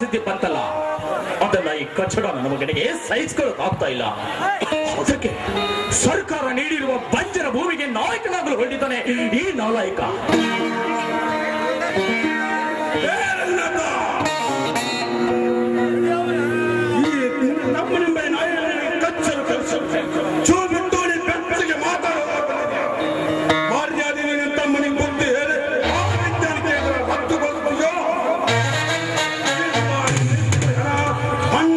ಸ್ಥಿತಿ ಬಂತಲ್ಲ ಅದನ್ನ ಈ ಕಚ್ಚಡ ನನ್ನ ಮಗನಿಗೆ ಸಹಿಸ್ಕೊಳ್ಳೋಕ್ ಆಗ್ತಾ ಇಲ್ಲ ಅದಕ್ಕೆ ಸರ್ಕಾರ ನೀಡಿರುವ ಬಂಜರ ಭೂಮಿಗೆ ನಾಯಕನಾಗಲು ಹೊರಟಿದ್ದಾನೆ ಈ ನಾಲಾಯಕ ನಮ್ಮ ನಿಮ್ಮ ನಾಯಿಗಳಿಗೆ ಕಚ್ಚಲು ಕೆಲಸ ಚೂ ಬಿಟ್ಟೋಡಿ ಬೆಚ್ಚಗೆ ಮಾತಾಡೋದು ಮರ್ಯಾದೆ ನಿನ್ನ ತಮ್ಮನಿಗೆ ಬುದ್ಧಿ ಹೇಳಿ ಆ ವಿದ್ಯಾರ್ಥಿ ಹತ್ತು ಬದುಕಿಯೋ ಅಣ್ಣ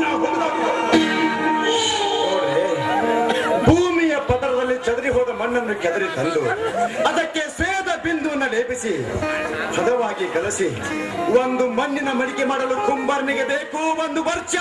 ಭೂಮಿಯ ಪದರದಲ್ಲಿ ಚದರಿ ಹೋದ ಮಣ್ಣನ್ನು ಕೆದರಿ ತಂದು ಅದಕ್ಕೆ ಸೇದ ಬಿಂದುವನ್ನು ಲೇಪಿಸಿ ಹದವಾಗಿ ಕಲಸಿ ಒಂದು ಮಣ್ಣಿನ ಮಡಿಕೆ ಮಾಡಲು ಕುಂಬಾರನಿಗೆ ಬೇಕು ಒಂದು ವರ್ಷ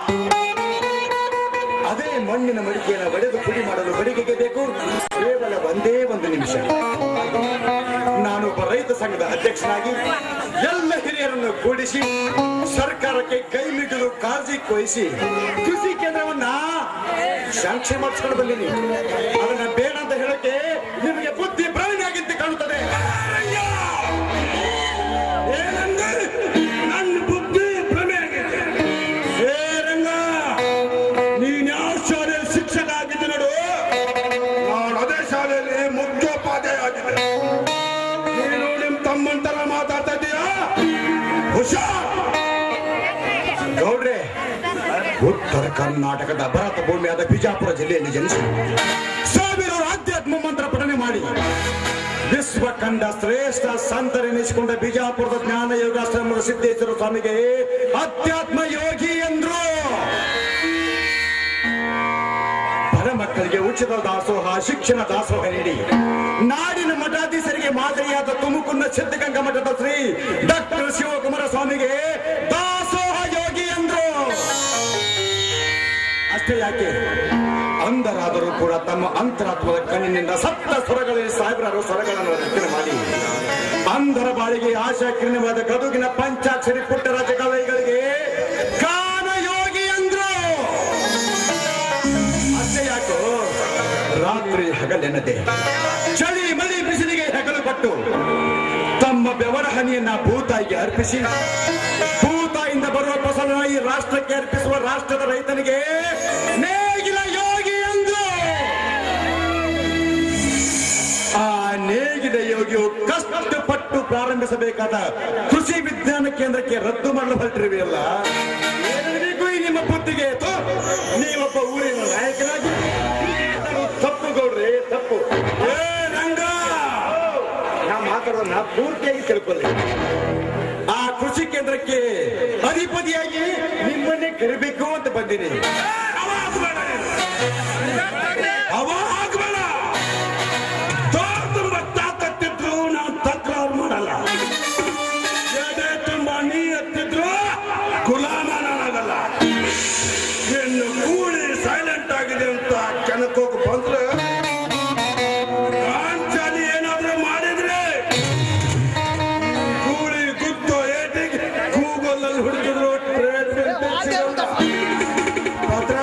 ಅದೇ ಮಣ್ಣಿನ ಮಡಿಕೆಯನ್ನು ಒಡೆದು ಪುಡಿ ಮಾಡಲು ಬಡಿಗೆಗೆ ಬೇಕು ಕೇವಲ ಒಂದೇ ಒಂದು ನಿಮಿಷ ನಾನೊಬ್ಬ ರೈತ ಸಂಘದ ಅಧ್ಯಕ್ಷನಾಗಿ ಎಲ್ಲ ಹಿರಿಯರನ್ನು ಕೂಡಿಸಿ ಸರ್ಕಾರಕ್ಕೆ ಕೈ ಮಿಡಲು ಕಾಳಜಿ ಕೊಯಿಸಿ ಕೃಷಿ ಕೇಂದ್ರವನ್ನ ಶಾಂಕ್ಷೆ ಮಾಡಿಸ್ಕೊಂಡು ಬಂದೀನಿ ಅದನ್ನ ಬೇಡ ಅಂತ ಹೇಳಕ್ಕೆ ನಿಮಗೆ ಬುದ್ಧಿ ಪ್ರವೀಣಾಗಿಂತ ಕಾಣುತ್ತದೆ ಏನಂದ್ರೆ ನನ್ನ ಬುದ್ಧಿ ಭ್ರಮೆ ಆಗಿದೆ ಹೇ ರಂಗ ನೀನ್ ಯಾವ ಶಾಲೆಯಲ್ಲಿ ಶಿಕ್ಷಕ ಆಗಿದ್ದೆ ನೋಡು ನಾನು ಅದೇ ಶಾಲೆಯಲ್ಲಿ ಮುಖ್ಯೋಪಾಧ್ಯಾಯ ಆಗಿದ್ದೆ ನೀನು ನಿಮ್ ತಮ್ಮನ್ ತರ ಮಾತಾಡ್ತಾ ಇದೀಯಾ ಹುಷಾರ್ ಗೌಡ್ರೆ ಉತ್ತರ ಕರ್ನಾಟಕದ ಭರತ ಭೂಮಿಯಾದ ಬಿಜಾಪುರ ಜಿಲ್ಲೆಯಲ್ಲಿ ಜನಿಸಿ ಸಾವಿರಾರು ಆಧ್ಯಾತ್ಮ ಮಂತ್ರ ಪಠನೆ ಮಾಡಿ ವಿಶ್ವ ಕಂಡ ಶ್ರೇಷ್ಠ ಸಂತರೆನಿಸಿಕೊಂಡ ಬಿಜಾಪುರದ ಜ್ಞಾನ ಯೋಗಾಶ್ರಮದ ಸಿದ್ದೇಶ್ವರ ಸ್ವಾಮಿಗೆ ಅಧ್ಯಾತ್ಮ ಯೋಗಿ ಎಂದ್ರು ಬಡ ಮಕ್ಕಳಿಗೆ ಉಚಿತ ದಾಸೋಹ ಶಿಕ್ಷಣ ದಾಸೋಹ ನೀಡಿ ನಾಡಿನ ಮಠಾಧೀಶರಿಗೆ ಮಾದರಿಯಾದ ತುಮಕೂರಿನ ಸಿದ್ಧಗಂಗಾ ಮಠದ ಶ್ರೀ ಡಾಕ್ಟರ್ ಶಿವಕುಮಾರ ಸ್ವಾಮಿಗೆ ದಾಸೋಹ ಯೋಗಿ ಎಂದ್ರು ಅಷ್ಟೇ ಯಾಕೆ ಅಂಧರಾದರೂ ಕೂಡ ತಮ್ಮ ಅಂತರಾತ್ಮದ ಕಣ್ಣಿನಿಂದ ಸಪ್ತ ಸ್ವರಗಳಲ್ಲಿ ಸಾವಿರಾರು ಸ್ವರಗಳನ್ನು ರಚನೆ ಮಾಡಿ ಅಂಧರ ಬಾಳಿಗೆ ಆಶಾ ಕಿರಣವಾದ ಗದುಗಿನ ಪಂಚಾಕ್ಷರಿ ಪುಟ್ಟರಾಜ ಕವೈಗಳಿಗೆ ಗಾನ ಯೋಗಿ ಅಂದ್ರು ಅಷ್ಟೇ ಯಾಕೋ ರಾತ್ರಿ ಹಗಲೆನ್ನದೆ ಚಳಿ ಮಳಿ ಬಿಸಿಲಿಗೆ ಹೆಗಲು ಕೊಟ್ಟು ತಮ್ಮ ಬೆವರ ಹನಿಯನ್ನ ಭೂತಾಯಿಗೆ ಅರ್ಪಿಸಿ ಭೂತಾಯಿಂದ ಬರುವ ಫಸಲನ್ನ ಈ ರಾಷ್ಟ್ರಕ್ಕೆ ಅರ್ಪಿಸುವ ರಾಷ್ಟ್ರದ ರೈತನಿಗೆ ನೇಗಿಲ ಯೋಗಿ ಎಂದು ಆ ನೇಗಿಲ ಯೋಗಿಯು ಕಷ್ಟಪಟ್ಟು ಪ್ರಾರಂಭಿಸಬೇಕಾದ ಕೃಷಿ ವಿಜ್ಞಾನ ಕೇಂದ್ರಕ್ಕೆ ರದ್ದು ಮಾಡಲು ಹೊರಟಿರುವೆಯಲ್ಲ ಏನಿಗೂ ಈ ನಿಮ್ಮ ಬುದ್ಧಿಗೆ ಥು, ನೀವೊಬ್ಬ ಊರಿನ ನಾಯಕನಾಗಿ ಅದು ತಪ್ಪು ಗೌಡ್ರಿ ತಪ್ಪು ಏ ರಂಗ ನಾ ಮಾತಾಡೋದನ್ನ ಪೂರ್ತಿಯಾಗಿ ತಿಳ್ಕೊಳ್ಳಿ ಆ ಕೃಷಿ ಕೇಂದ್ರಕ್ಕೆ ಅಧಿಪತಿಯಾಗಿ ನಿಮ್ಮನ್ನೇ ಕರಿಬೇಕು ಅಂತ ಬಂದಿನಿ ಅವ ಆಗ್ಬೇಡ ತೋರ್ ತುಂಬ ತಾಕತ್ತಿದ್ರು ನಾವು ತಕರಾರು ಮಾಡಲ್ಲ ಎದೆ ತುಂಬ ನೀ ಎತ್ತಿದ್ರು ಗುಲಾಮ ನಾನಾಗಲ್ಲ ಇನ್ನು ಕೂಡಿ ಸೈಲೆಂಟ್ ಆಗಿದೆ ಅಂತ ಕೆನಕೋಗಿ ಬಂದ್ರೆ ಕಾಂಚಾಲಿ ಏನಾದ್ರೂ ಮಾಡಿದ್ರೆ ಕೂಡಿ ಗುದ್ದೋ ಏಟಿಗೆ ಗೂಗಲಲ್ಲಿ ಹುಡುಕಿದ್ರು ಟ್ರೇಡ್ ಪತ್ರ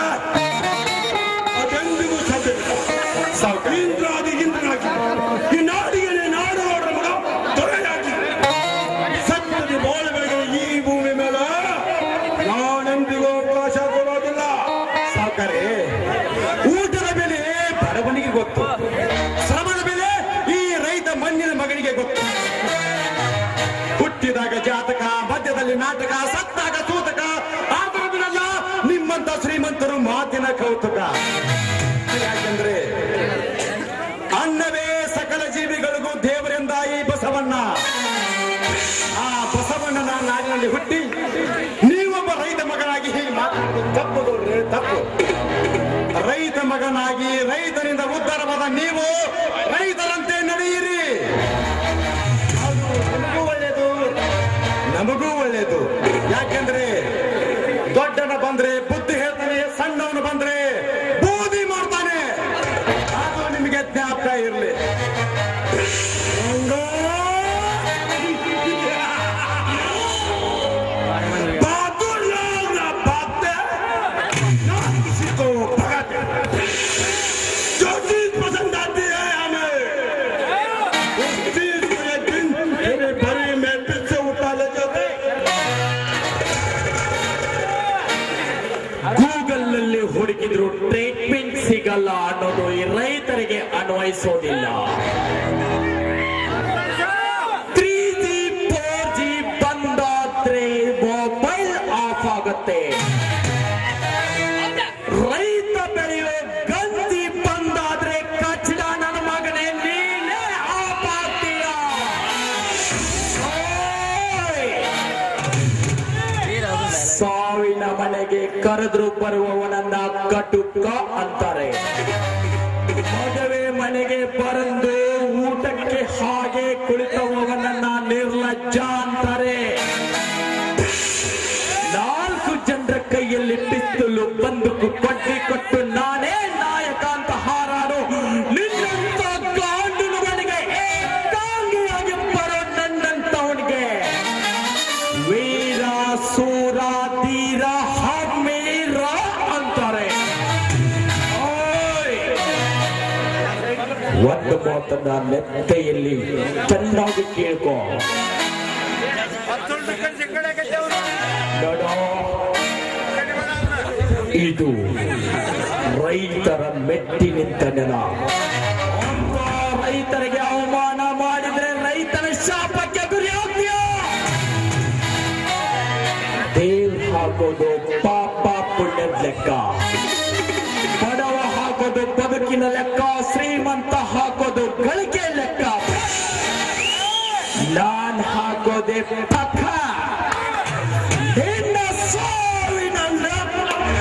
ಅದೆಂದಿಗೂ ಸಾಧ್ಯ ಇಂದ್ರಾದಿ ಇಂದ್ರನಾಗಿ ಈ ನಾಡಿಗೆ ನಾಡು ನೋಡ್ರ ಮಗ ದೊರೆಯಾಗಿ ಸತ್ಯದ ಬೋಳಗಳಿಗೆ ಈ ಭೂಮಿ ಮೇಲೆ ನಾನೆಂದಿಗೂ ಅವಕಾಶ ಕೊಡೋದಿಲ್ಲ ಸಾಕರೆ ಊಟದ ಬೆಲೆ ಬಡವನಿಗೆ ಗೊತ್ತು ಶ್ರಮದ ಬೆಲೆ ಈ ರೈತ ಮಣ್ಣಿನ ಮಗನಿಗೆ ಗೊತ್ತು ಹುಟ್ಟಿದಾಗ ಜಾತಕ ಮಧ್ಯದಲ್ಲಿ ನಾಟಕ ಸತ್ತಾಗ ಸೂತಕ ಆತರದಲ್ಲ ನಿಮ್ಮಂತ ಶ್ರೀಮಂತರು ಮಾತಿನ ಕೌತುಕ ಯಾಕೆಂದ್ರೆ ಅನ್ನವೇ ಸಕಲ ಜೀವಿಗಳಿಗೂ ದೇವರೆಂದ ಈ ಬಸವಣ್ಣ ಆ ಬಸವಣ್ಣನ ನಾಡಿನಲ್ಲಿ ಹುಟ್ಟಿ ನೀವೊಬ್ಬ ರೈತ ಮಗನಾಗಿ ಹೀಗೆ ಮಾತಾಡೋದು ತಪ್ಪು ಗೌಡ್ರೆ, ತಪ್ಪು ರೈತ ಮಗನಾಗಿ ರೈತನಿಂದ ಉದ್ಧಾರವಾದ ನೀವು ರೈತರಂತೆ ನಡೆಯಿರಿ ಅದು ನಿಮಗೂ ಒಳ್ಳೆಯದು ನಮಗೂ ಒಳ್ಳೆಯದು ಯಾಕೆಂದ್ರೆ ದೊಡ್ಡನ ಬಂದ್ರೆ ಬುದ್ಧಿ ಹೇಳ್ತಾನೆ ಸಣ್ಣವನು ಬಂದ್ರೆ ಬೂದಿ ಮಾಡ್ತಾನೆ ಅದು ನಿಮಗೆ ಜ್ಞಾಪಕ ಇರಲಿ जो चीज पसंद आती है ಹುಡುಕಿದ್ರು ಟ್ರೀಟ್ಮೆಂಟ್ ಸಿಗಲ್ಲ ಅನ್ನೋದು ಈ ರೈತರಿಗೆ ಅನ್ವಯಿಸೋದಿಲ್ಲ ತ್ರೀ ಜಿ ಫೋರ್ ಜಿ ಬಂದಾದ್ರೆ ಮೊಬೈಲ್ ಆಫ್ ಆಗುತ್ತೆ ರೈತ ಬೆಳೆಯೋ ಗಂಜಿ ಬಂದಾದ್ರೆ ಕಚ್ಚಡ ನನ್ನ ಮಗನೇ ನೀನೇ ಆಫ್ ಆಗ್ತೀಯ ಓಯ್! ಸಾವಿನ ಮನೆಗೆ ಕರೆದ್ರು ಬರುವವನನ್ನ ಕಟುಕ ಅಂತಾರೆ ಮದುವೆ ಮನೆಗೆ ಬರಂದು ಊಟಕ್ಕೆ ಹಾಗೆ ಕುಳಿತವನನ್ನ ನಿರ್ಲಜ್ಜ ಅಂತಾರೆ ನಾಲ್ಕು ಜನರ ಕೈಯಲ್ಲಿ ಪಿಸ್ತೂಲು ಬಂದೂಕು ಕೊಟ್ಟಿ ಕೊಟ್ಟು ನಾನೇ ನಾಯಕ ಅಂತ ಹಾರಾಡು ನಿನ್ನಂತ ಗಾಂಡುಗಳಿಗೆ ಏಕಾಂಗಿಯಾಗಿ ಬರೋ ನನ್ನಂತವನಿಗೆ ವೀರ ಸೂರ ಧೀರ ಹಮ್ಮೀರ ಅಂತಾರೆ ಓಯ್! ಒಂದು ಮಾತನ್ನ ಮೆತ್ತೆಯಲ್ಲಿ ಚೆನ್ನಾಗಿ ಕೇಳ್ಕೊ ನೋಡೋ ಇದು ರೈತರ ಮೆಟ್ಟಿ ನಿಂತ ನೆಲ ಅಂತ ರೈತರಿಗೆ ಅವಮಾನ ಮಾಡಿದ್ರೆ ರೈತನ ಶಾಪಕ್ಕೆ ಗುರಿ ಆಗ್ತೀಯ ದೇವ್ ಹಾಕೋದು ಪಾಪ ಪುಣ್ಯದ ಲೆಕ್ಕ ಬಡವ ಹಾಕೋದು ಬದುಕಿನ ಲೆಕ್ಕ ಶ್ರೀಮಂತ ಹಾಕೋದು ಗಳಿಕೆ ಲೆಕ್ಕ ನಾನ್ ಹಾಕೋದೆ ಪಕ್ಕ ನಿನ್ನ ಸಾವಿನ ಲೆಕ್ಕ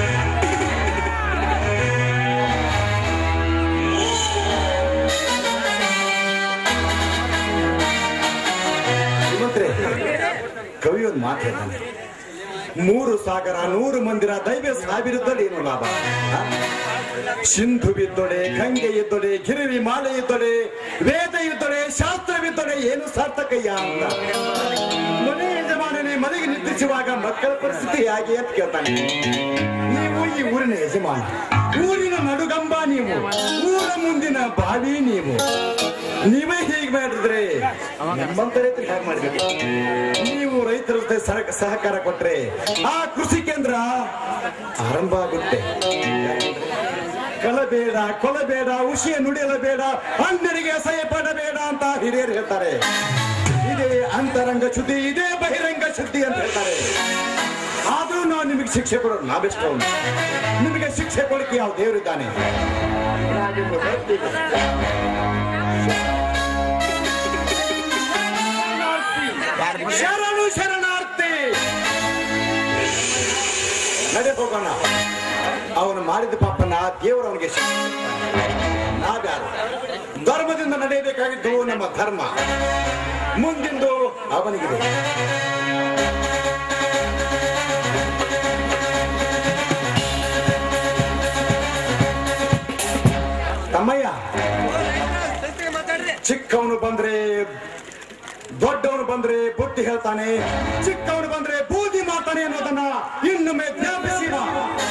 ಶ್ರೀಮಂತ್ರೆ ಕವಿ ಒಂದು ಮಾತು ಹೇಳ್ತಾನೆ ಮೂರು ಸಾಗರ ನೂರು ಮಂದಿರ ದೈವ ಸಾವಿರದಲ್ಲಿ ಏನು ಲಾಭ ಆ? ಸಿಂಧು ಬಿದ್ದೊಡೆ ಗಂಗೆ ಇದ್ದೊಡೆ ಗಿರಿವಿ ಮಾಲೆ ಇದ್ದೊಡೆ ವೇದ ಇದ್ದೊಡೆ ಶಾಸ್ತ್ರವಿದ್ದೊಡೆ ಏನು ಸಾರ್ಥಕಯ್ಯ ಅಂತ ಮನೆ ಯಜಮಾನನೇ ಮನೆಗೆ ನಿದ್ರಿಸುವಾಗ ಮಕ್ಕಳ ಪರಿಸ್ಥಿತಿ ಹೇಗೆ ಅಂತ ಕೇಳ್ತಾನೆ ನೀವು ಈ ಊರಿನ ಯಜಮಾನ ಊರಿನ ನಡುಗಂಬ ನೀವು ಊರ ಮುಂದಿನ ಬಾವಿ ನೀವು ನೀವೇ ಹೀಗೆ ಮಾಡಿದ್ರೆ ನಿಮ್ಮಂತ ರೈತರು ಹೇಗೆ ಮಾಡ್ಬೇಕು ನೀವು ರೈತರ ಜೊತೆ ಸಹ- ಸಹಕಾರ ಕೊಟ್ರೆ ಆ ಕೃಷಿ ಕೇಂದ್ರ ಆರಂಭ ಆಗುತ್ತೆ ಕಲಬೇಡ ಕೊಲಬೇಡ ಉಷಿಯ ನುಡಿಯಲಬೇಡ ಅನ್ಯರಿಗೆ ಅಸಹ್ಯ ಪಡಬೇಡ ಅಂತ ಹಿರಿಯರು ಹೇಳ್ತಾರೆ ಇದೇ ಅಂತರಂಗ ಶುದ್ಧಿ ಇದೇ ಬಹಿರಂಗ ಶುದ್ಧಿ ಅಂತ ಹೇಳ್ತಾರೆ ಆದ್ರೂ ನಾವು ನಿಮಗೆ ಶಿಕ್ಷೆ ಕೊಡೋದು ನಾವೆಷ್ಟು ನಿಮಗೆ ಶಿಕ್ಷೆ ಕೊಡಕ್ಕೆ ಯಾವ ದೇವರಿದ್ದಾನೆ ಶರಣು ಶರಣಾರ್ಥಿ ನಡೆ ಹೋಗೋಣ ಅವನು ಮಾಡಿದ ಪಾಪನ ದೇವರು ಅವನಿಗೆ ನಾವ್ಯಾರು ಧರ್ಮದಿಂದ ನಡೆಯಬೇಕಾಗಿದ್ದು ನಮ್ಮ ಧರ್ಮ ಮುಂದಿಂದು ಅವನಿಗಿದೆ ತಮ್ಮಯ್ಯ ಚಿಕ್ಕವನು ಬಂದ್ರೆ ದೊಡ್ಡವನು ಬಂದ್ರೆ ಬುದ್ಧಿ ಹೇಳ್ತಾನೆ ಚಿಕ್ಕವನು ಬಂದ್ರೆ ಬೂದಿ ಮಾಡ್ತಾನೆ ಅನ್ನೋದನ್ನ ಇನ್ನೊಮ್ಮೆ ಜ್ಞಾಪಿಸಿ ಬಾ.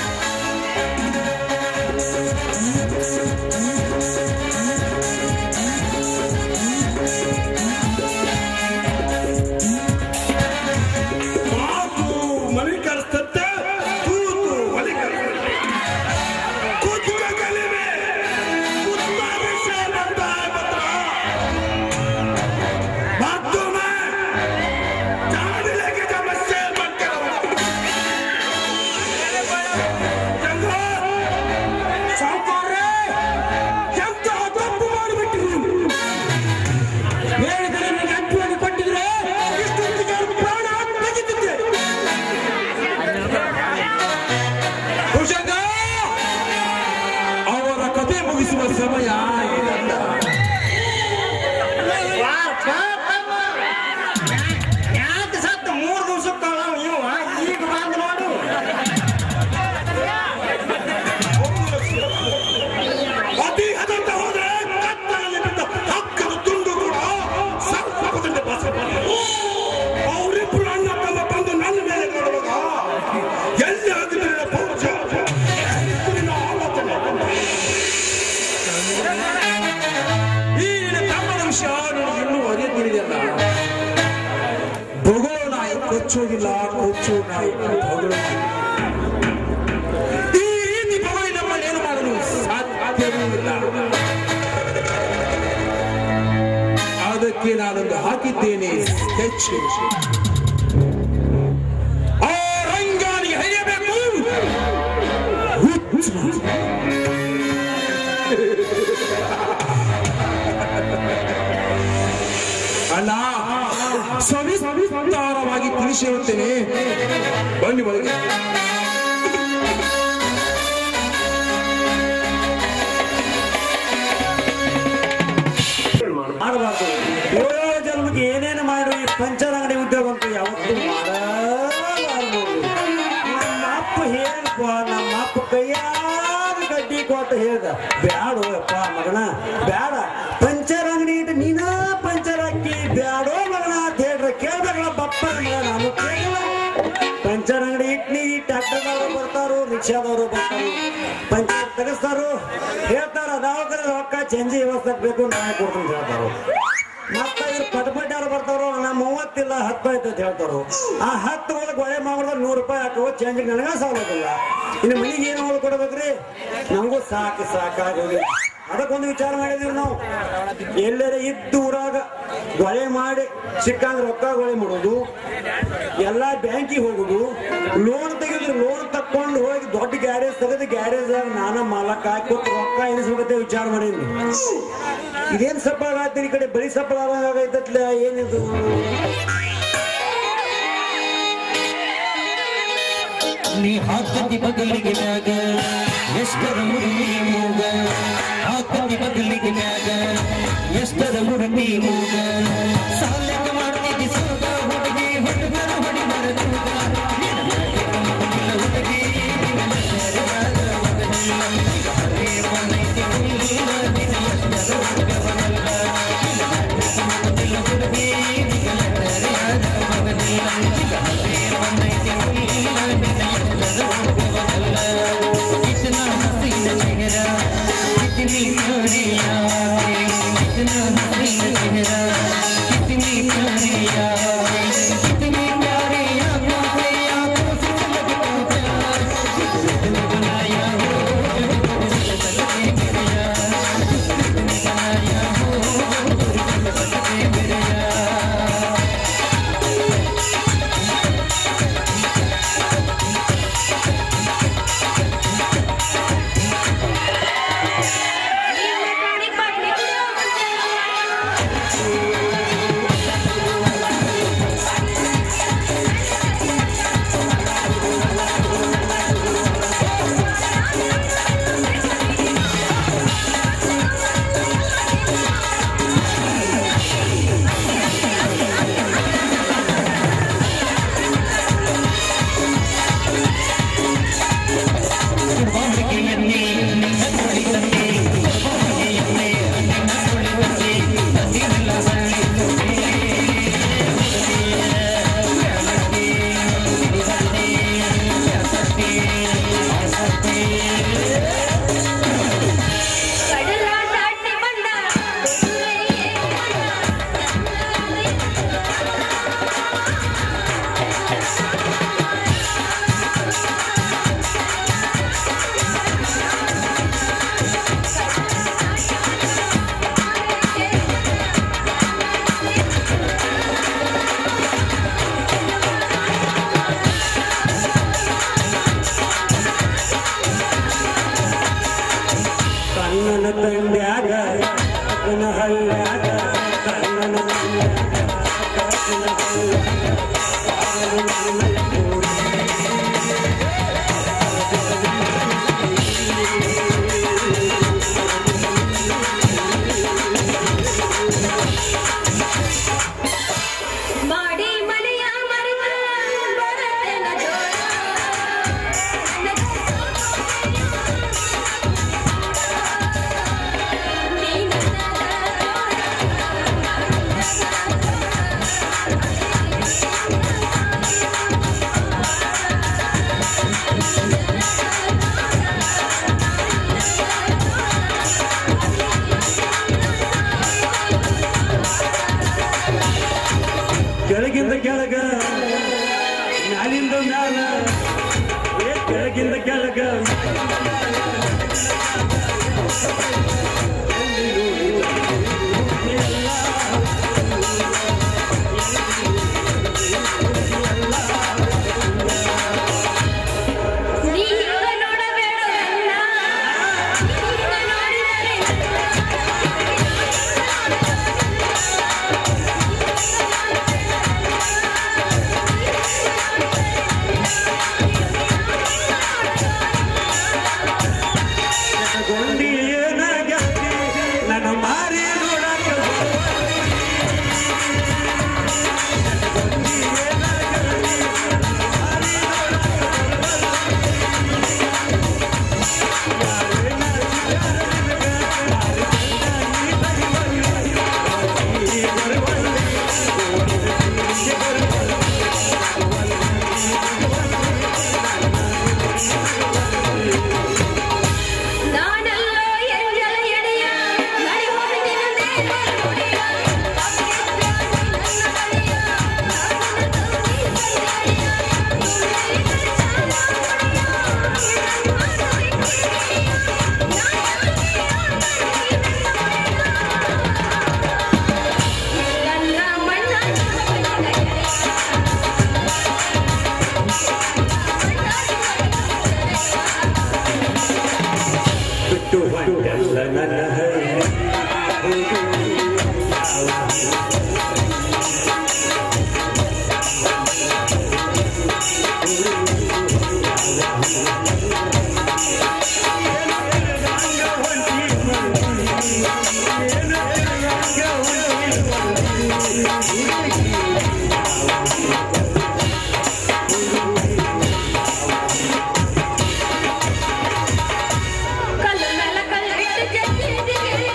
ಮಾತು ಮನೆ ಕಳಿಸ್ತತ್ತೆ ತೂತು ಮನೆ ಕಳಿಸ್ತತ್ತೆ ಕುದುಕ ಕಲಿಮೆ ಉತ್ಪಾದಿಸ ಬಂದ ಮಾತ್ರ ಮತ್ತೊಮ್ಮೆ ಜಾಡಿಲೆಗೆ ಸಮಸ್ಯೆ ಮಾಡ್ಕೊಳ್ಳೋಣ ಸಾವುಕಾರ್ರೆ ಎಂತ ತಪ್ಪು ಮಾಡಿಬಿಟ್ಟಿರಿ ಹೇಳಿದರೆ ನನಗೆ ಅಡ್ಡಿಯನ್ನು ಕೊಟ್ಟಿದ್ರೆ ಇಷ್ಟೊತ್ತಿಗೆ ಅವ್ರ ಪ್ರಾಣ ತೆಗೆದಿದ್ದೆ ಭುಜಂಗ ಅವರ ಕತೆ ಮುಗಿಸುವ ಸಮಯ ಇದಲ್ಲ ಯಾಕೆ ಸತ್ತು ಮೂರು ದಿವಸಕ್ಕೆ ಇವ ಈಗ ಬಂದು ನೋಡು ಅತಿ ಹದಂತ ಹೋದ್ರೆ ಕತ್ತಲಲ್ಲಿ ಬಿದ್ದ ಹಕ್ಕದ ತುಂಡು ಕೂಡ ಸರ್ಪದಿಂದ ಬಸಬಲ್ಲ ಅವರಿಬ್ಬರು ಅಣ್ಣ ತಮ್ಮ ಬಂದು ನನ್ನ ಮೇಲೆ ನೋಡುವಾಗ ಎಲ್ಲಿ ಆಗಿದ್ರೆ ಪೌರುಷ ನಿನ್ನ ಆಲೋಚನೆ ಈ ನಿನ್ನ ತಮ್ಮನ ವಿಷಯ ನನಗೆ ಇನ್ನೂ ಅದೇ ತಿಳಿದಿಲ್ಲ ಬೊಗಳು ನಾಯಿ ಕೊಚ್ಚೋದಿಲ್ಲ ಕೊಚ್ಚೋ ನಾಯಿ ಬೊಗಳು ಈ ರೀತಿ ಬೊಗಳಿನ ನಾನೊಂದು ಹಾಕಿದ್ದೇನೆ ಹೆಚ್ಚು ಆ ರಂಗಾನಿಗೆ ಹರಿಯಬೇಕು ಹುಚ್ಚು. ಅಣ್ಣ ಸವಿಸ್ತಾರವಾಗಿ ತಿಳಿಸಿ ಹೇಳುತ್ತೇನೆ ಬನ್ನಿ ಬನ್ನಿ ಮಾಡಬಾರ್ದು ಏಳೇಳು ಜನ್ಮಕ್ಕೆ ಏನೇನು ಮಾಡಿ ಈ ಪಂಚರ ಅಂಗಡಿ ಉದ್ಯೋಗ ಅಂತ ಯಾವತ್ತೂ ಮಾಡಬಾರ್ದು ನಮ್ಮ ಅಪ್ಪ ಹೇಳ್ಕೊ ನಮ್ಮ ಅಪ್ಪ ಕೈಯಾಗ ಗಡ್ಡಿ ಕೊಟ್ಟು ಹೇಳ್ದ ಬ್ಯಾಡೋ ಅಪ್ಪ ಮಗನ ಬ್ಯಾಡ ಪಂಚರ್ ಅಂಗಡಿ ಇಟ್ಟು ನೀನ ಪಂಚರ್ ಹಾಕಿ ಬ್ಯಾಡೋ ಮಗನ ಅಂತ ಹೇಳ್ರ ಕೇಳ್ಬೇಕಲ್ಲ ಬಪ್ಪ ಮಗ ನಾನು ಕೇಳಿಲ್ಲ ಪಂಚರ್ ಅಂಗಡಿ ಇಟ್ನಿ ಟ್ರ್ಯಾಕ್ಟರ್ದವರು ಬರ್ತಾರು ರಿಕ್ಷಾದವರು ಬರ್ತಾರು ಪಂಚರ್ ತೆಗೆಸ್ತಾರು ಹೇಳ್ತಾರ ದವಾಖಾನೆ ರೊಕ್ಕ ಚೇಂಜಿ ವ್ಯವಸ್ಥೆ ಬೇಕು ನಾಳೆ ಕೊಡ್ತೀನಿ ಅಂತ ಹೇಳ್ತಾರು ಮತ್ತ ಇವ್ರು ಪಟಪಟ್ಟಾರು ಬರ್ತಾರೋ ನಾ ಮೂವತ್ತಿಲ್ಲ ಹತ್ತು ಆಯ್ತು ಅಂತ ಹೇಳ್ತಾರು ಆ ಹತ್ತು ಒಳಗೆ ಗೊಳೆ ಮಾಡಿದ್ರೆ ನೂರು ರೂಪಾಯಿ ಹಾಕೋ ಚೇಂಜ್ ನನಗ ಸಾಲೋದಿಲ್ಲ ಇನ್ನು ಮನೆಗೆ ಏನು ಹೊಳ್ ಕೊಡ್ಬೇಕ್ರಿ ನಮಗೂ ಸಾಕು ಸಾಕಾಗಿ ಹೋಗಿ ಅದಕ್ಕೊಂದು ವಿಚಾರ ಮಾಡಿದೀವಿ ನಾವು ಎಲ್ಲರ ಇದ್ದು ಊರಾಗ ಗೊಳೆ ಮಾಡಿ ಸಿಕ್ಕಂದ್ರೆ ರೊಕ್ಕ ಗೊಳೆ ಮಾಡೋದು ಎಲ್ಲ ಬ್ಯಾಂಕಿಗೆ ಹೋಗುದು ಲೋನ್ ತೆಗೆದ್ರೆ ಲೋನ್ ತಕ್ಕೊಂಡು ಹೋಗಿ ದೊಡ್ಡ ಗ್ಯಾರೇಜ್ ತೆಗೆದು ಗ್ಯಾರೇಜ್ ನಾನ ಮಾಲಕ್ ಹಾಕಿ ರೊಕ್ಕ ಎನಿಸ್ಬೇಕಂತ ವಿಚಾರ ಮಾಡೀನಿ ಇದೇನ್ ಸಪ್ಪಳ ಆಗ್ತೀರಿ ಈ ಕಡೆ ಬರೀ ಸಪ್ಪಳ ಆಗೈತತ್ಲ ಏನಿದು ನೀ ಹಾಕದಿ ಬಗಲಿಗೆ ಮ್ಯಾಗ ಎಷ್ಟರ ಮುರುಮಿ ಮೂಗ ಹಾಕದಿ ಬಗಲಿಗೆ ಮ್ಯಾಗ ಎಷ್ಟರ ಮುರುಮಿ ಮೂಗ ಸಾಲೆಗ ಮಾಡ್ತಿದ್ದಿ ಸೋಗ ಹುಡುಗಿ ಹುಡುಗರ ಹೊಡಿ ಮರದೂಗ ನಿನ್ನ ಮ್ಯಾಗೆ ಕಂಪಿಲ್ಲ ಹುಡುಗಿ ನಿನ್ನ ಸರಿಯಾದ ಮಗನಿಲ್ಲ ಈಗ ಹರೇ ಬಂದೈತಿ ಕುಲ್ಲ ನಿನ್ನ ಎಷ್ಟರ ಹುಡುಗವನಲ್ಲ ನಿನ್ನ ಮ್ಯಾಗೆ ಕಂಪಿಲ್ಲ ಹುಡುಗಿ ನಿನ್ನ ಸರಿಯಾದ ಮಗನಿಲ್ಲ ಈಗ ಹರೇ ಬಂದೈತಿ ಕುಲ್ಲ ನಿನ್ನ ಎಷ್ಟರ ಹುಡುಗವನಲ್ಲ इतना हसीन चेहरा कितनी प्यारी यादें इतना हसीन चेहरा कितनी प्यारी ನನ್ನ ಹಳ್ಳಿ ಕಲ್ಲು ಮೆಲ್ಲ ಕಲ್ಲಿಟ್ಟು ಜಗ್ಗಿದಿಗೆ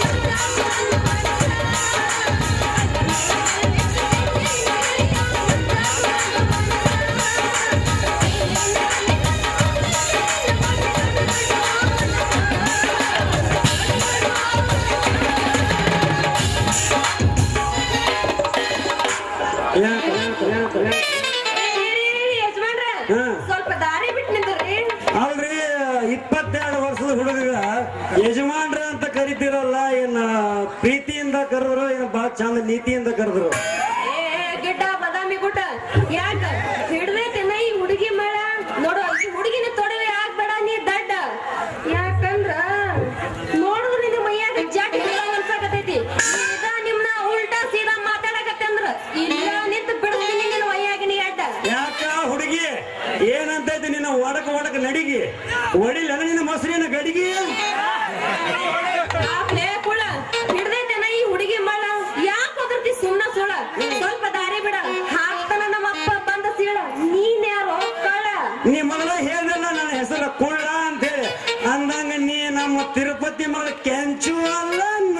ಯಾಕೆ ಯಾಕೆ ಯಾಕೆ ಯಾಕೆ ಯಜಮಾನ್ರ ಹಾ. ಸ್ವಲ್ಪ ದಾರಿ ಬಿಟ್ಟು ನಿಂದ್ರಿ ಅಲ್ರಿ ಇಪ್ಪತ್ತೆರಡು ವರ್ಷದ ಹುಡುಗ ಯಜಮಾನ್ರ ಅಂತ ಕರಿತಿರಲ್ಲ ಏನ ಪ್ರೀತಿಯಿಂದ ಕರೆದ್ರು ಏನ ಬಾಳ ಚಂದ ನೀತಿಯಿಂದ ಕರೆದ್ರು ಏ ಗಿಡ್ಡ ಬದಾಮಿ ಗುಡ್ಡ ಯಾಕ ಹಿಡ್ದೈತೆನ ಈ ಹುಡುಗಿ ಮೇಳ ನೋಡು ಈ ಹುಡುಗಿನ ತೊಡವೆ ಆಗ್ಬೇಡ ನೀ ದಡ್ಡ ಯಾಕಂದ್ರ ನೋಡಿದ್ರ ನಿನ್ನ ಮೈಯಾಗ ಜಟ್ ಅನ್ಸಾಕತೈತಿ ಈಗ ನಿಮ್ನ ಉಲ್ಟಾ ಸೀದಾ ಮಾತಾಡಕತ್ತಂದ್ರ ಇಲ್ಲ ನಿಂತು ಬಿಡ್ತೀನಿ ನಿನ್ನ ಮೈಯಾಗಿನ ಅಡ್ಡ ಯಾಕ ಹುಡುಗಿ ಏನಂತೈತಿ ನಿನ್ನ ಒಡಕ ಒಡಕ ನಡಿಗಿ ಒಡಿಲ್ಲ ನಿನ್ನ ಮೊಸರಿನ ಗಡಿಗಿ ಆಪ್ಲೇ ಕುಳ ಹಿಡ್ದೈತೆನ ಈ ಹುಡುಗಿ ಮಳ ಯಾಕೆ ಒದರ್ತಿ ಸುಣ್ಣ ಸುಳ ಸ್ವಲ್ಪ ದಾರಿ ಬಿಡ ಹಾಕ್ತಾನ ನಮ್ಮ ಅಪ್ಪ ಬಂದ ಸೀಳ ನೀನ್ ಯಾರೋ ಕಳ ನೀ ಮೊದಲ ಹೇಳ್ದಲ್ಲ ನನ್ನ ಹೆಸರು ಕುಳ್ಳ ಅಂತೇಳಿ ಅಂದಂಗ ನೀ ನಮ್ಮ ತಿರುಪತಿ ಮಗಳ ಕೆಂಚು ಅಲ್ಲ ಅನ್ನ.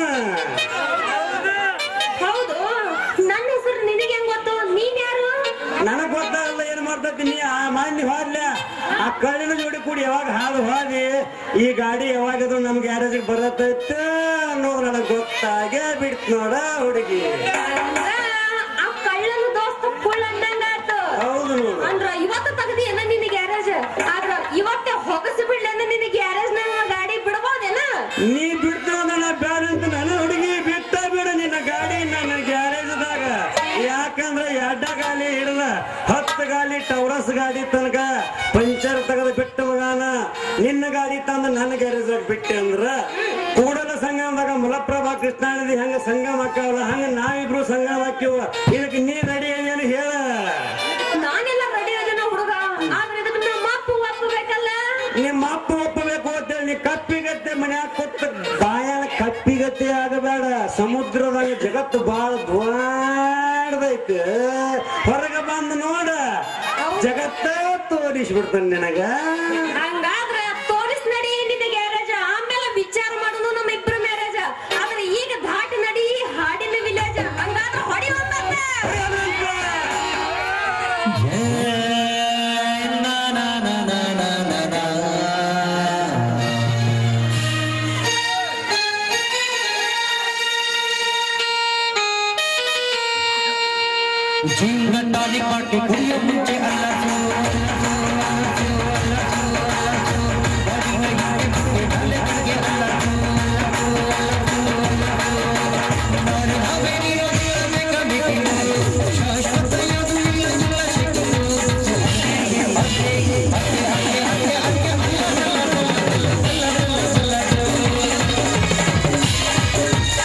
ಹೌದು ನನ್ನ ಹೆಸರು ನಿನಗೆ ಹೆಂಗ್ ಗೊತ್ತು ನೀನ್ ಯಾರು ನನಗ್ ಗೊತ್ತಾಗಲ್ಲ ಏನ್ ಮಾಡ್ತೈತಿ ನೀ ಆ ಮಾನ್ಯ ಹಾದ್ಲ ಆ ಕಳ್ಳಿನ ಜೋಡಿ ಕೂಡಿ ಯಾವಾಗ ಹಾದು ಹಾದಿ ಈ ಗಾಡಿ ಯಾವಾಗದು ನಮ್ ಗ್ಯಾರೇಜ್ ಬರತೈತೆ ಅನ್ನೋದು ನನಗ್ ಗೊತ್ತಾಗೇ ಬಿಡ್ತು ನೋಡ ಹುಡುಗಿ ಅಂದ್ರ ಆ ಕಳ್ಳನ ದೋಸ್ತ ಕುಳ್ಳ ಅಂದಂಗಾತು ಹೌದು ನೋಡು ಅಂದ್ರ ಇವತ್ತು ತಗದಿ ಏನ ನಿನ್ನ ಗ್ಯಾರೇಜ್ ಆದ್ರ ಇವತ್ತೇ ಹೊಗಸಿ ಬಿಡ್ಲೇನ ನಿನ್ನ ಗ್ಯಾರೇಜ್ ನನ್ನ ಗಾಡಿ ಬಿಡ್ಬೋದೇನ ನೀ ಬಿಡ್ತು ನನ್ನ ಬ್ಯಾಡ ಅಂತ ನನ್ನ ಹುಡುಗಿ ಬಿಟ್ಟ ಬಿಡ ನಿನ್ನ ಗಾಡಿ ನನ್ನ ಗ್ಯಾರೇಜ್ದಾಗ ಯಾಕಂದ್ರೆ ಎಡ್ಡ ಗಾಲಿ ಹಿಡ್ದ ಹತ್ತು ಗಾಲಿ ಟವರಸ್ ಗಾಡಿ ತನಕ ಪಂಚರ್ ತೆಗೆದು ಬಿಟ್ಟ ಮಗಾನ ನಿನ್ನ ಗಾಡಿ ತಂದು ನನ್ನ ಗ್ಯಾರೇಜ್ ಬಿಟ್ಟೆ ಅಂದ್ರ ಕೂಡಲ ಸಂಗಮದಾಗ ಮಲಪ್ರಭಾ ಕೃಷ್ಣಾನದಿ ಹಂಗ ಸಂಗಮ ಹಾಕವಲ್ಲ ಹಂಗ ನಾವಿಬ್ರು ಸಂಗಮ ಹಾಕಿವ ಇದಕ್ಕೆ ನೀ ರೆಡಿ ಏನು ಹೇಳ ನಾನೆಲ್ಲ ರೆಡಿ ಅದನ್ನ ಹುಡುಗ ಆದ್ರೆ ಇದಕ್ಕೆ ನಮ್ಮ ಅಪ್ಪ ಒಪ್ಪಬೇಕಲ್ಲ ನಿಮ್ಮ ಅಪ್ಪ ಒಪ್ಪಬೇಕು ಅಂತೇಳಿ ನೀ ಕಪ್ಪಿಗತ್ತೆ ಮನ್ಯಾಗ ಕೊತ್ತ ಬಾಯಾನ ಕಪ್ಪಿಗತ್ತೆ ಆಗಬೇಡ ಸಮುದ್ರದಾಗ ಜಗತ್ತು ಬಾಳ ದ್ವಾಡ್ದೈತೆ ಹೊರಗ ಬಂದು ನೋಡ ಜಗತ್ತ ತೋರಿಸ್ಬಿಡ್ತಾನೆ ನಿನಗ ಹಂಗಾದ್ರ ತೋರಿಸ್ ನಡಿ ನಿನ್ನ ಗ್ಯಾರೇಜ್ ಆಮೇಲೆ ವಿಚಾರ ಮಾಡೋದು ನಮ್ಮ ಇಬ್ರು ಮ್ಯಾರೇಜ್ ಆದ್ರೆ ಈಗ ಧಾಟಿ ನಡಿ ಹಾಡಿನ ವಿಲೇಜ್ ಹಂಗಾದ್ರ ಹೊಡಿ ಒಂದತ್ತೆ ಜಿಂಗಂಡಾಲಿ ಪಾಟಿ ಕುಡಿಯೋ ಮುಂಚೆ ಅಲ್ಲ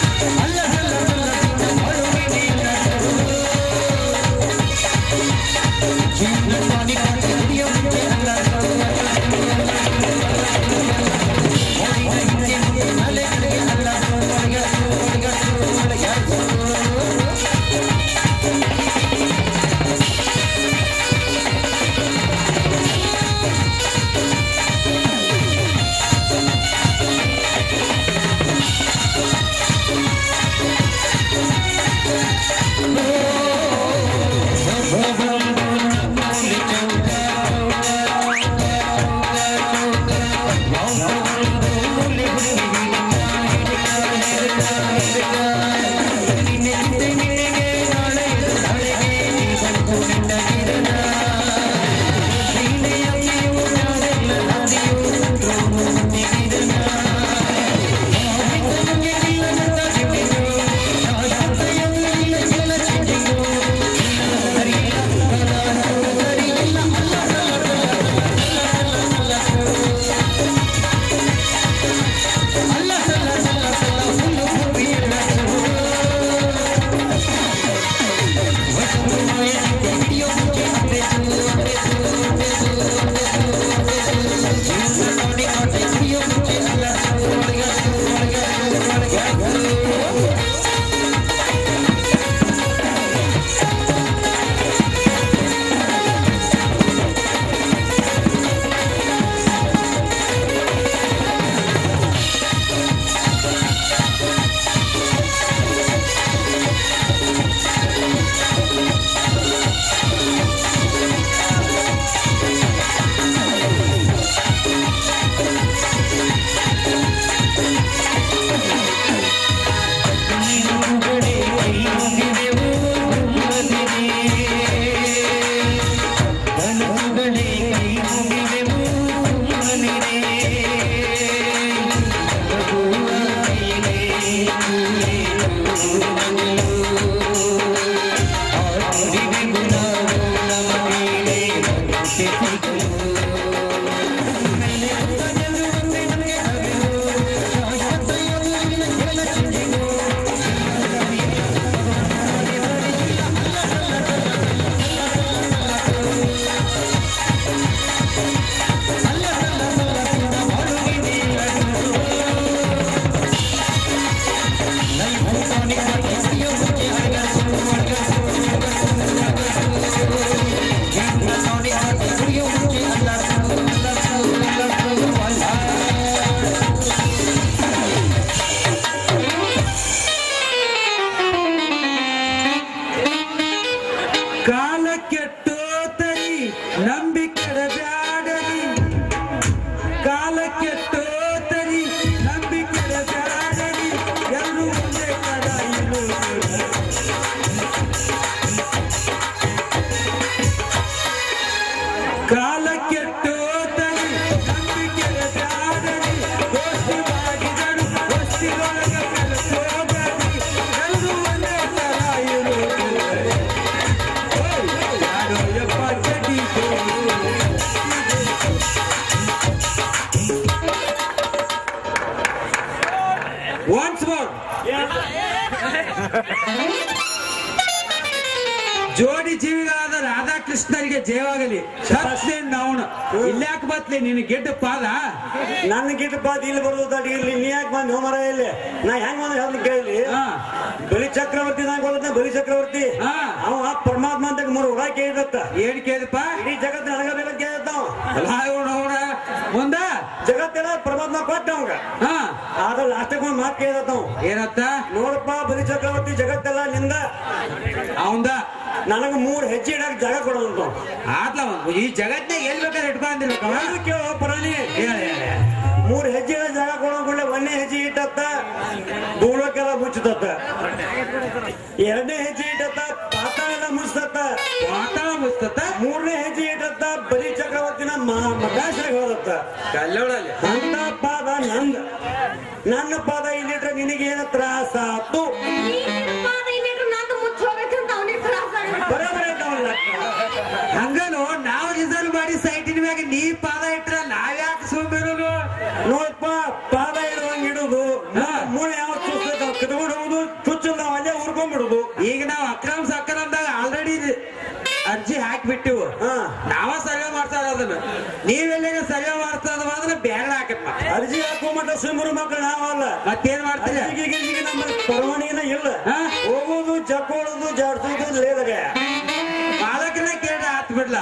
¡Ay, ಕಾಲ ಕೆಟ್ಟೋತರಿ ನಂಬಿಕೆ ಬ್ಯಾಡರಿ ಕಾಲ ಕೆಟ್ಟೋತರಿ ನಂಬಿಕೆ ಬ್ಯಾಡರಿ ಎಲ್ಲರೂ ಒಂದೇ ಕಡ ಇರುವುದು ಕಾಲ ಕೆಟ್ಟೋತರಿ ನಂಬಿಕೆ ಬ್ಯಾಡರಿ ದೋಸ್ತಿ ಮಾಡಿದರು ದೋಸ್ತಿಯೊಳಗ ಕಲಿಸೋದರಿ ಎಲ್ಲರೂ ಒಂದೇ ತರ ಇರುವುದು ಯಾರೋ ಯಪ್ಪ ಜಡಿದು ಒನ್ಸ್ ಮೋರ್ ಜೋಡಿ ಜೀವಿಗಳಾದ ರಾಧಾಕೃಷ್ಣರಿಗೆ ಜಯವಾಗಲಿ ಸತ್ಯನ್ ನಾವಣ ಇಲ್ಯಾಕೆ ಬತ್ಲಿ ನಿನ್ ಗೆಡ್ಡ ಪಾದ ನನ್ನ ಗಿಟ್ಟ ಬಾದ್ ಇಲ್ಲಿ ಬರೋದು ತಡಿ ಇಲ್ಲಿ ನೀ ಯಾಕೆ ಬಂದು ಹೋಮರ ಇಲ್ಲಿ ನಾ ಹೆಂಗ್ ಬಂದ್ರೆ ಹೇಳ್ತೀನಿ ಕೇಳಿ ಹಾ. ಬಲಿ ಚಕ್ರವರ್ತಿ ನಂಗೆ ಗೊತ್ತ ಬಲಿ ಚಕ್ರವರ್ತಿ ಹಾ. ಅವ ಪರಮಾತ್ಮ ಅಂತ ಮೂರು ಹುಡ ಕೇಳಿದತ್ತ ಏನ್ ಕೇಳಿದಪ್ಪ ಇಡೀ ಜಗತ್ ನನಗ ಬೇಕಂತ ಕೇಳಿದ್ದ ಅವ ಅಲ್ಲ ಇವ್ನು ಅವ್ನ ಮುಂದ ಜಗತ್ತೆಲ್ಲ ಪರಮಾತ್ಮ ಕೊಟ್ಟ ಅವಂಗ ಹಾ ಆದ್ರೆ ಲಾಸ್ಟಿಗೆ ಒಂದು ಮಾತು ಕೇಳಿದತ್ತ ಅವ ಏನತ್ತ ನೋಡಪ್ಪ ಬಲಿ ಚಕ್ರವರ್ತಿ ಜಗತ್ತೆಲ್ಲ ನಿಂದ ಅವಂದ ನನಗ ಮೂರ್ ಹೆಜ್ಜೆ ಇಡಕ್ ಜಾಗ ಕೊಡೋದಂತ ಆತ್ಲ ಅವ್ನು. ಈ ಜಗತ್ನಾಗ ಎಲ್ಲಿ ಬೇಕಾದ್ರೆ ಇಟ್ಕೊಂಡಿರ್ಬೇಕವ ಕೇಳೋ ಪರಾಣಿ ಹೇಳ ಹೇಳ ಮೂರ್ ಹೆಜ್ಜೆ ಇಡೋ ಜಾಗ ಕೊಡೋಕೊಳ್ಳೆ ಒಂದನೇ ಹೆಜ್ಜೆ ಇಟ್ಟತ್ತ ಭೂಲೋಕೆಲ್ಲ ಮುಚ್ಚತತ್ತ ಎರಡನೇ ಹೆಜ್ಜೆ ಇಟ್ಟತ್ತ ಪಾತಾಳ ಎಲ್ಲ ಮುಚ್ಚತತ್ತ ಮಾತಾಡ ಮುಸ್ತತ್ತ ಮೂರನೇ ಹೆಜ್ಜೆ ಇಟ್ಟತ್ತ ಬಲಿ ಚಕ್ರವರ್ತಿನ ಮಗಾಶ್ರಾಗ ಹೋದತ್ತ ಕಲ್ಲೋಳಲ್ಲಿ ಅಂತ ಪಾದ ನಂದ ನನ್ನ ಪಾದ ಇಲ್ಲಿಟ್ರೆ ನಿನಗೇನ ತ್ರಾಸ ಆತು ನಂದು ಮುಚ್ಚ ಹೋಗ್ಬೇಕಂತ ಅವನಿಗೆ ತ್ರಾಸ ಬರೋಬರ ಇದ್ದಾವಲ್ಲ ಹಂಗನು ನಾವು ರಿಸರ್ವ್ ಮಾಡಿ ಸೈಟಿನ ಮ್ಯಾಗ ನೀ ಪಾದ ಇಟ್ರ ನಾವ್ಯಾಕೆ ಸುಮ್ಮಿರೋನು ನೋಡಪ್ಪ ಪಾದ ಇಡುವಂಗ ಇಡುದು ಹಾ. ಮೂಳೆ ಯಾವ ಚುಚ್ಚ ಕಿತ್ಕೊಂಡು ಹೋಗುದು ಚುಚ್ಚಲ್ ನಾವು ಅಲ್ಲೇ ಉರ್ಕೊಂಡ್ಬಿಡುದು ಈಗ ನಾವು ಅಕ್ರಮ್ ಸಕ್ರಮ್ದಾಗ ಆಲ್ರೆಡಿ ಅರ್ಜಿ ಹಾಕ್ಬಿಟ್ಟಿವು ಹಾ. ನಾವ ಸರ್ವೆ ಮಾಡ್ತಾರ ಅದನ್ನ ನೀವೆಲ್ಲಿಗ ಸರ್ವೆ ಮಾಡ್ತಾರ ಅಂದ್ರೆ ಬೇಡ ಹಾಕಪ್ಪ ಅರ್ಜಿ ಹಾಕೋ ಮಟ್ಟ ಸುಮ್ಮರು ಮಕ್ಕಳು ನಾವಲ್ಲ ಮತ್ತೇನ್ ಮಾಡ್ತೀರಿ ಅರ್ಜಿಗೆ ಗಿರ್ಜಿಗೆ ನಮ್ಮ ಪರವಾನಿನ ಇಲ್ಲ ಹಾ? ಹೋಗೋದು ಚಕ್ಕೋಳೋದು ಜಾಡ್ಸೋದು ಲೇದಾಗ ಮಾಲಕನ ಕೇಳ ಹತ್ ಬಿಡ್ಲ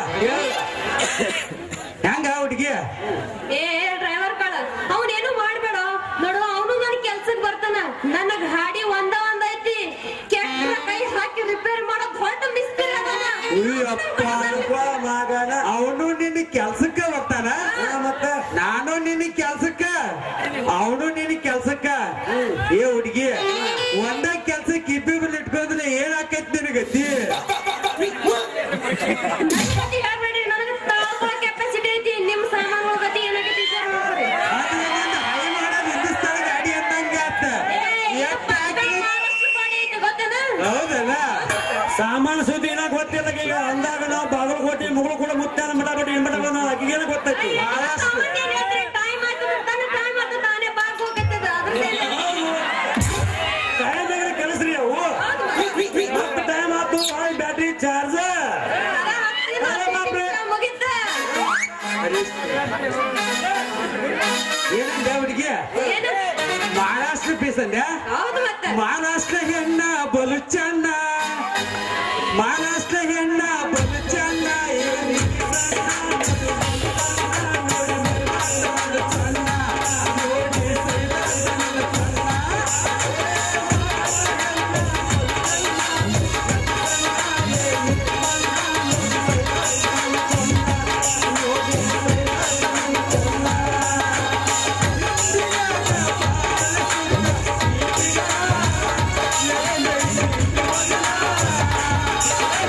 ಹೆಂಗ ಹುಡುಗಿ ಏ ಡ್ರೈವರ್ ಕಳ ಅವನೇನು ಮಾಡ್ಬೇಡ ನೋಡು ಅವನು ನನ್ ಕೆಲ್ಸಕ್ ಬರ್ತಾನ ನನ್ನ ಗಾಡಿ ಒಂದ ಒಂದ್ ಐತಿ ಕೆಟ್ಟ ಕೈ ಹಾಕಿ ರಿಪೇರ್ ಮಾಡೋ ದೊಡ್ಡ ಮಿಸ್ತ್ರಿ ಅದಾನ ಉಯ್ಯಪ್ಪ ಮಗನ ಅವನು ನಿನ್ನ ಕೆಲ್ಸಕ್ಕ ಬರ್ತಾನ ಹಾ, ಮತ್ತೆ ನಾನು ನಿನ್ನ ಕೆಲ್ಸಕ್ಕ ಅವನು ನಿನ್ನ ಕೆಲ್ಸಕ್ಕ ಏ ಹುಡುಗಿ ಒಂದ ಕೆಲ್ಸಕ್ಕೆ ಇಬ್ಬಿಬ್ರು ಇಟ್ಕೊಂಡ್ರೆ ಏನ್ ಆಕೈತಿ ನಿನಗತಿ ನನ್ ಗತಿ ಹೇಳ್ಬೇಡ್ರಿ ನನಗೆ ತಾಳ್ಕೊಳ್ಳೋ ಕೆಪಾಸಿಟಿ ಐತಿ ನಿಮ್ ಸಾಮಾನು ಗತಿ ಏನಾಗೈತಿ ವಿಚಾರ ಮಾಡ್ಕೊರಿ. ಅದು ಏನಂದ ಹೈ ಮಾಡೋದು ಹಿಂದೂಸ್ತಾನ ಗಾಡಿ ಅಂದಂಗ ಆತ ಏ, ಎಷ್ಟ್ ಹಾಕಿ ಮಹಾರಾಷ್ಟ್ರ ಗಾಡಿ ಐತಿ ಗೊತ್ತೇನ? ಹೌದಲ್ಲ ಸಾಮಾನು ಸುದ್ದಿ ಏನಾಗ ಗೊತ್ತಿಲ್ಲ ಈಗ ಅಂದಾಗ ನಾವು ಬಾಗಲಕೋಟೆ ಮುಗಳು ಕೂಡ ಮುತ್ತಾನ ಮಠ ಬಿಟ್ಟು ಏನ್ ಮಾಡಲ್ಲ ನಾವು ಆಕಿಗೇನ ಗೊತ್ತೈತಿ ಸಾಮಾನ್ಯ ಹೇಳ್ರಿ, time ಆಯ್ತು ತಾನೇ time ಆಯ್ತು ತಾನೇ ಬಾಗ್ ಹೋಗತ್ತದ. ಅದ್ರದ್ದೇನು? ಟೈಮ್ ಕೆಲಸ್ರಿ ಅವು ಮತ್ತೆ ಟೈಮ್ ಆತು ಬ್ಯಾಟ್ರಿ ಚಾರ್ಜ್ ಅದ ಹತ್ತಿರ ಹತ್ತಿ ನಿಮಿಷ ಮುಗೀತ. ಏನಂದ ಹುಡುಗಿ ಏನು? ಮಹಾರಾಷ್ಟ್ರ ಪೀಸ್ ಅಂದ್ಯಾ ಹೌದು ಮತ್ತೆ ಮಹಾರಾಷ್ಟ್ರ ಹೆಣ್ಣ ಬಲು ಚಂದ ಮಹಾರಾಷ್ಟ್ರ ಹೆಣ್ಣ ಬಲು ಚಂದ ಏ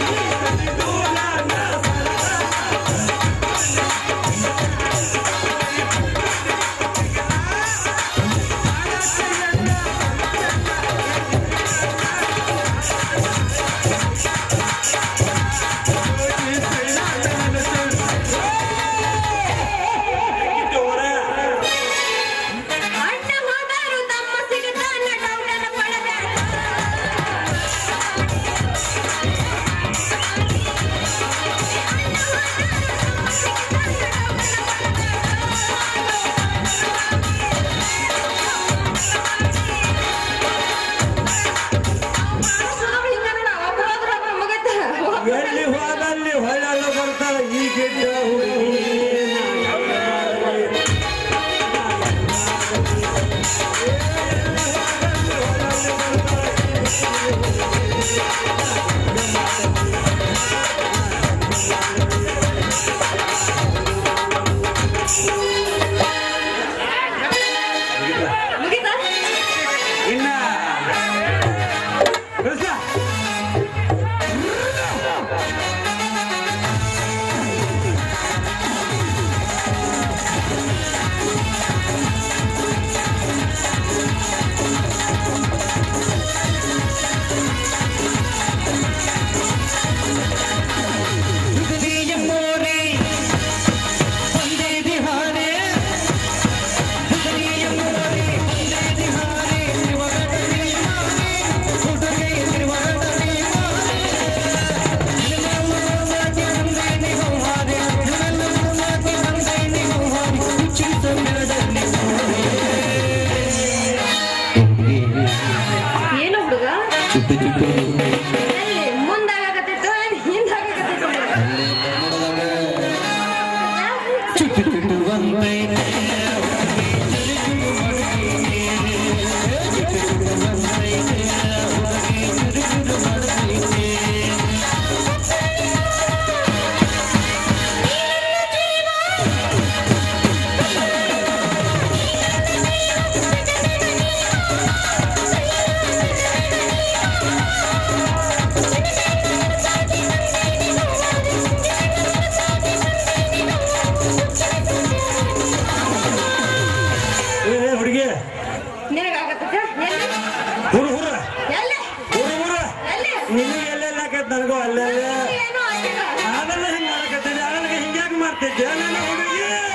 ಏ ಹುಡುಗಿ ನಿನಗಾಗತ್ತ ಎಲ್ಲಿ ಹುರು ಹುರ ಎಲ್ಲಿ ಹುರು ಹುರ ಎಲ್ಲಿ ನಿನಗೆ ಎಲ್ಲೆಲ್ಲ ಆಕೈತ್ ನನಗೂ ಅಲ್ಲೇ ಏನೂ ಆಗಿಲ್ಲ ಆಮೇಲೆ ಹಿಂಗ್ ಮಾಡಕತ್ತಿದ್ದೆ ಆಮೇಲೆ ಹಿಂಗ್ಯಾಕ್ ಮಾಡ್ತಿದ್ದೆ ನನ್ನ ಹುಡುಗಿ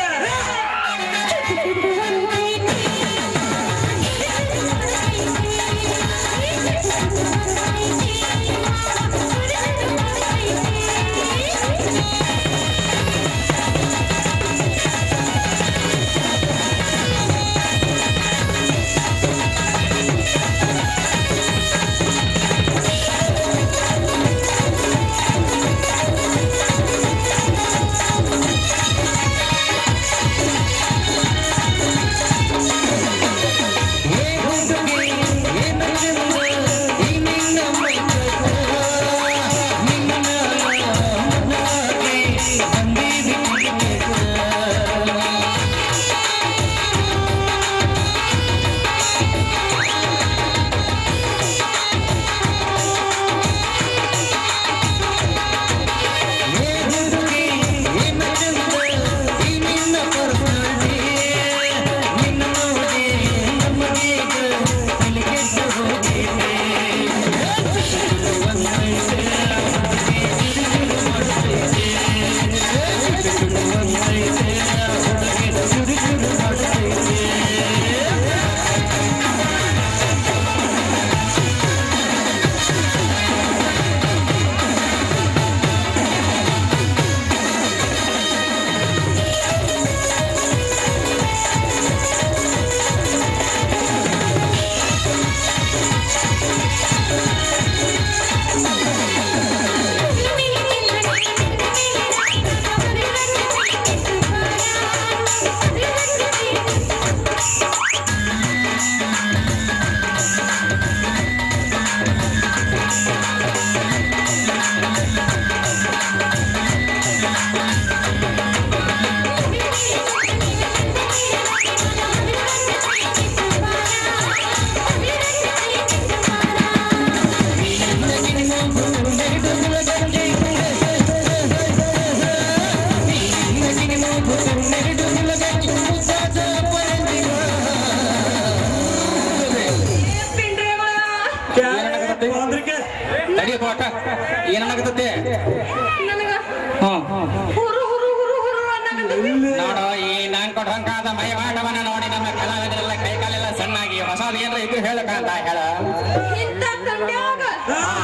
ಅಂದ್ರಕ್ಕೆ ತಡಿಯಪ್ಪ ಅಕ್ಕ ಏನಾಗತ್ತೆ ನನಗ ಹ್ಮ್ ಹುರು ಹುರು ಹುರು ಹುರು ಅನ್ನಕತ್ತೈತಿ. ನೋಡು ಈ ನಾನ್ ಕೊಟ್ಟಂಕಾದ ಮೈವಾಟವನ್ನ ನೋಡಿ ನಮ್ಮ ಕಲಾವಿದರೆಲ್ಲ ಕೈ ಕಾಲೆಲ್ಲ ಸಣ್ಣಾಗಿ ಹೊಸದು ಏನ್ರ ಇದ್ದು ಹೇಳಕಂತ ಹೇಳ ಇಂಥ ತಂಡ್ಯಾಗ ಆ,